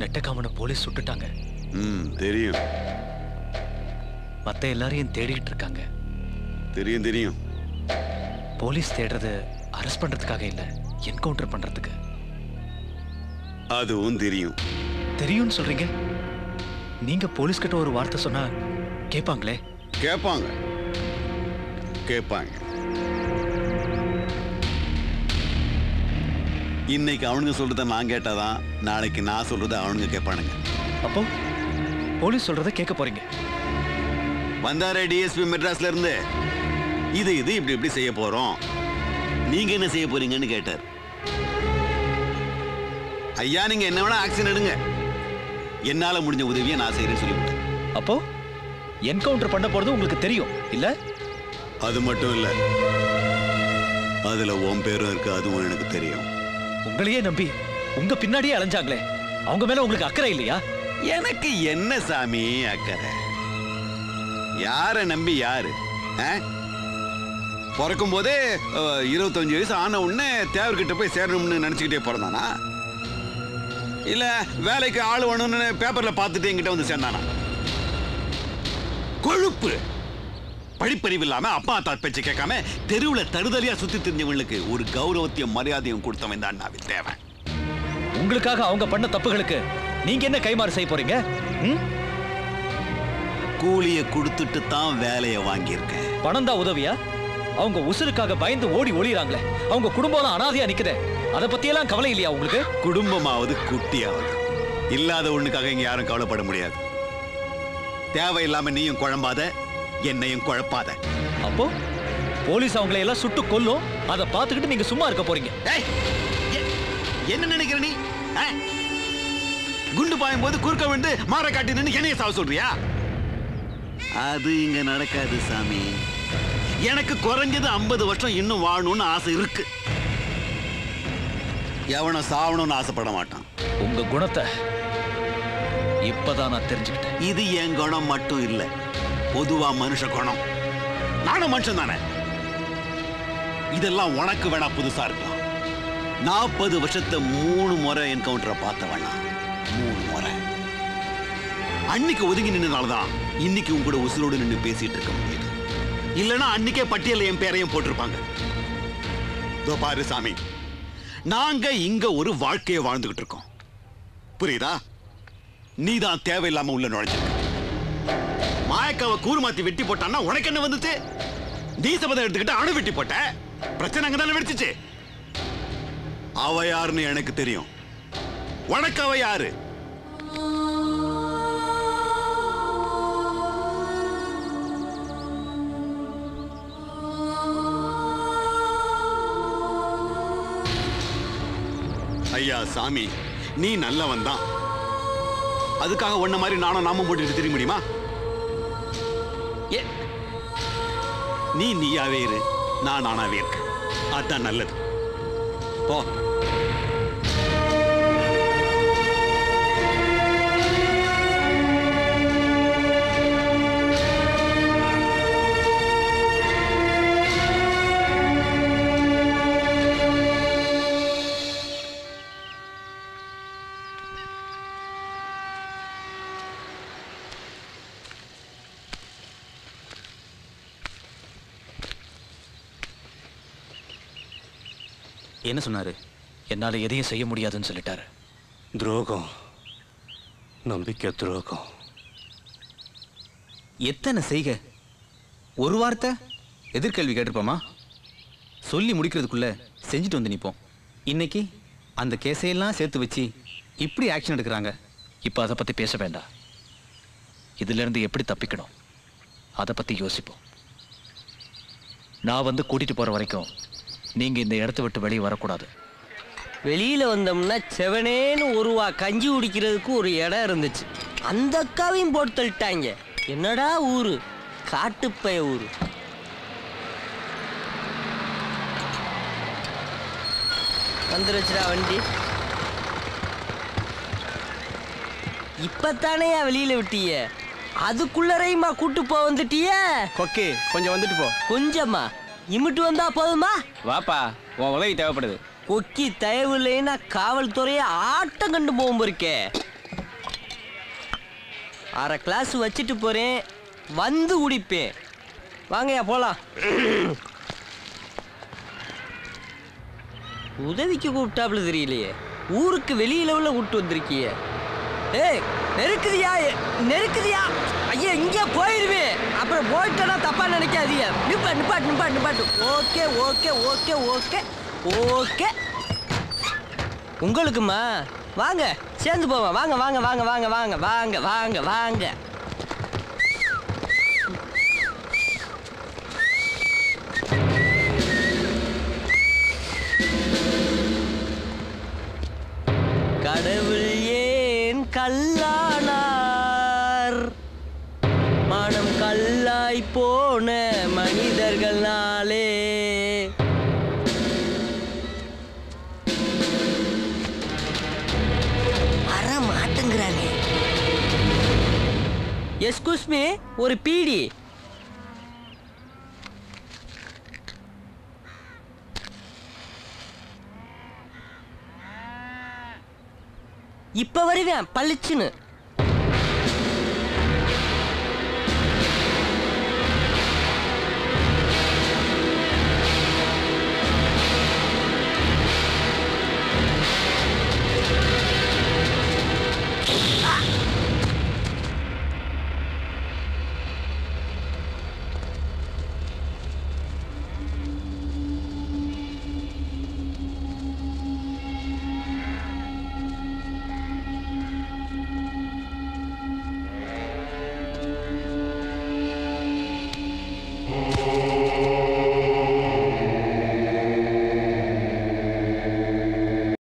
நெட்டக்காமனை police சுட்டுட்டாங்க ம் தெரியும் மத்த எல்லாரையும் தேடிட்டு இருக்காங்க தெரியும் தெரியும் போலீஸ் தேடுறது அரெஸ்ட் பண்றதுக்காக இல்ல என்கவுண்டர் பண்றதுக்கு அதுவும் தெரியும் தெரியும்னு சொல்றீங்க நீங்க போலீஸ் கிட்ட ஒரு வார்த்தை சொன்னா கேட்பாங்களே கேட்பாங்க கேட்பாங்க இன்னைக்கு அவனுங்க சொல்றத நான் கேட்டாதான் நாளைக்கு நான் சொல்றத அவனுங்க கேட்பானுங்க அப்போ போலீஸ் சொல்றத கேட்க போறீங்க வந்தாரே டிஎஸ்பி மெட்ராஸ்ல இருந்து இது இது இப்படி இப்படி செய்ய போறோம் நீங்க என்ன செய்ய போறீங்கன்னு கேட்டார் ஐயா நீங்க என்ன வேணா ஆக்ஷன் எடுங்க என்னால முடிஞ்ச உதவியை நான் செய்யறேன்னு சொல்லிவிட்டேன் அப்போ என்கவுண்டர் பண்ண போறது உங்களுக்கு தெரியும் இல்ல அது மட்டும் இல்ல அதுல உன் பேரும் இருக்கு அதுவும் எனக்கு தெரியும் உங்களையே நம்பி உங்க பின்னாடியே அலைஞ்சாங்களே அவங்க மேல உங்களுக்கு அக்கறை இல்லையா எனக்கு என்ன சாமி அக்கறை யார நம்பி யாரு ஆ? பிறக்கும் போதே அஹ், இருபத்தஞ்சு வயசு ஆன உடனே தேவர்கிட்ட போய் சேரணும்னு நினைச்சுக்கிட்டே பிறந்தானா இல்ல வேலைக்கு ஆள் வேணும்னு பேப்பர்ல பார்த்துட்டு என்கிட்ட வந்து சேர்ந்தானா கொழுப்பு படிப்பறிவு இல்லாம அப்பா அத்தா பேச்சு கேட்காம தெருவுல தருதலியா சுத்தி தெரிஞ்சவங்களுக்கு ஒரு கௌரவத்தையும் மரியாதையும் கொடுத்தவன் தான் அண்ணாவில் தேவன் உங்களுக்காக அவங்க பண்ண தப்புகளுக்கு நீங்க என்ன கைமாறு செய்ய போறீங்க ம்? கூலியை கொடுத்துட்டு தான் வேலையை வாங்கியிருக்கேன் பணம் தான் உதவியா அவங்க உசுருக்காக பயந்து ஓடி ஒளியறாங்களே அவங்க குடும்பம் அனாதையா நிக்குதே அத பத்தியெல்லாம் கவலை இல்லையா உங்களுக்கு குடும்பமாவது குட்டியாவது இல்லாத ஒண்ணுக்காக இங்க யாரும் கவலைப்பட முடியாது தேவையில்லாம நீயும் குழம்பாத என்னையும் குழப்பாத அப்போ போலீஸ் அவங்களை எல்லாம் சுட்டு கொல்லும் அதை பார்த்துக்கிட்டு நீங்க சும்மா இருக்க போறீங்க ஏய், எ- என்ன நினைக்கிற நீ ஆ? குண்டு பாயும் போது குறுக்க விழுந்து மாற காட்டி நின்று என்னைய சாவ சொல்றியா அது இங்க நடக்காது சாமி எனக்கு குறைஞ்சது ஐம்பது வருஷம் இன்னும் வாழணும்னு ஆசை இருக்கு எவனும் சாவணும்னு ஆசைப்பட மாட்டான் உங்க குணத்தை இப்பதான் நான் தெரிஞ்சுக்கிட்டேன் இது என் குணம் மட்டும் இல்ல பொதுவா மனுஷ குணம் நானும் மனுஷன் தானே இதெல்லாம் உனக்கு வேணா புதுசா இருக்கலாம் நாற்பது வருஷத்தை மூணு முறை என்கவுண்டரை பார்த்தவனா மூணு முறை அன்னைக்கு ஒதுங்கி நின்னனாலதான் இன்னைக்கு உங்க கூட உசுரோடு நின்று பேசிட்டு இருக்க முடியுது இல்லைன்னா அன்னைக்கே பட்டியல்ல என் பேரையும் போட்டிருப்பாங்க இதோ பாரு சாமி நாங்க இங்க ஒரு வாழ்க்கையை வாழ்ந்துகிட்டு இருக்கோம் புரியுதா நீதான் தேவையில்லாம உள்ள நுழைஞ்சிருக்க மாயக்காவை கூறுமாத்தி வெட்டி போட்டான்னா உனக்கு என்ன வந்துச்சு நீ சபதம் எடுத்துக்கிட்டு அணு வெட்டி போட்ட பிரச்சனை அங்கதானே வெடிச்சிச்சு அவ யாருன்னு எனக்கு தெரியும் உனக்கு அவ யாரு ஐயா சாமி நீ நல்லவன் தான் அதுக்காக உன்ன மாதிரி நானும் நாமம் போட்டுட்டு தெரிய முடியுமா ஏ நீ நீயாவே இரு நான் நானாவே இருக்கேன் அதான் நல்லது போ என்ன சொன்னாரு என்னால எதையும் செய்ய முடியாதுன்னு சொல்லிட்டாரு துரோகம் நம்பிக்கை துரோகம் எத்தனை செய்க ஒரு வார்த்தை எதிர்கேள்வி கேட்டிருப்போமா சொல்லி முடிக்கிறதுக்குள்ள செஞ்சுட்டு வந்து நிற்போம் இன்னைக்கு அந்த கேஸையெல்லாம் சேர்த்து வச்சு இப்படி ஆக்ஷன் எடுக்கிறாங்க இப்ப அதை பத்தி பேச வேண்டாம் இதுல இருந்து எப்படி தப்பிக்கணும் அதை பத்தி யோசிப்போம் நான் வந்து கூட்டிட்டு போற வரைக்கும் நீங்க இந்த இடத்த விட்டு வெளியே வரக்கூடாது வெளியில வந்தோம்னா செவனேன்னு ஒரு வா கஞ்சி குடிக்கிறதுக்கு ஒரு இடம் இருந்துச்சு அந்த அக்காவையும் போட்டு தள்ளிட்டாங்க என்னடா ஊரு காட்டுப்பய ஊரு வந்துருச்சுடா வண்டி இப்பத்தானே வெளியில விட்டீங்க அதுக்குள்ளரையுமா கூட்டு போக வந்துட்டிய கொக்கே கொஞ்சம் வந்துட்டு போ கொஞ்சமா இமிட்டு வந்தா போதுமா வாப்பா உன் உதவி தேவைப்படுது கொக்கி தயவு இல்லைன்னா காவல்துறையை ஆட்டம் கண்டு போகும் இருக்கே அரை கிளாஸ் வச்சுட்டு போறேன் வந்து குடிப்பேன் வாங்கய்யா போலாம் உதவிக்கு கூப்பிட்டாப்புல தெரியலையே ஊருக்கு வெளியில உள்ள கூப்பிட்டு வந்திருக்கிய ஏய் நெருக்குதியா எ- நெருக்குதியா ஐயா இங்கே போயிருவேன் அப்புறம் போயிட்டேன்னா தப்பா நினைக்காதீங்க நிப்பாட்டு நிப்பாட்டு நிப்பாட்டு நிப்பாட்டு okay okay okay okay okay உங்களுக்குமா வாங்க சேர்ந்து போவோம் வாங்க வாங்க வாங்க வாங்க வாங்க வாங்க வாங்க வாங்க கடவுள் ஏன் கல்லானார் மனம் கல்லாய் போன மனிதர்களாலே வர மாட்டேங்கிறானே எஸ்கூஸ் மீ ஒரு பீடி இப்ப வருவேன் பளிச்சுன்னு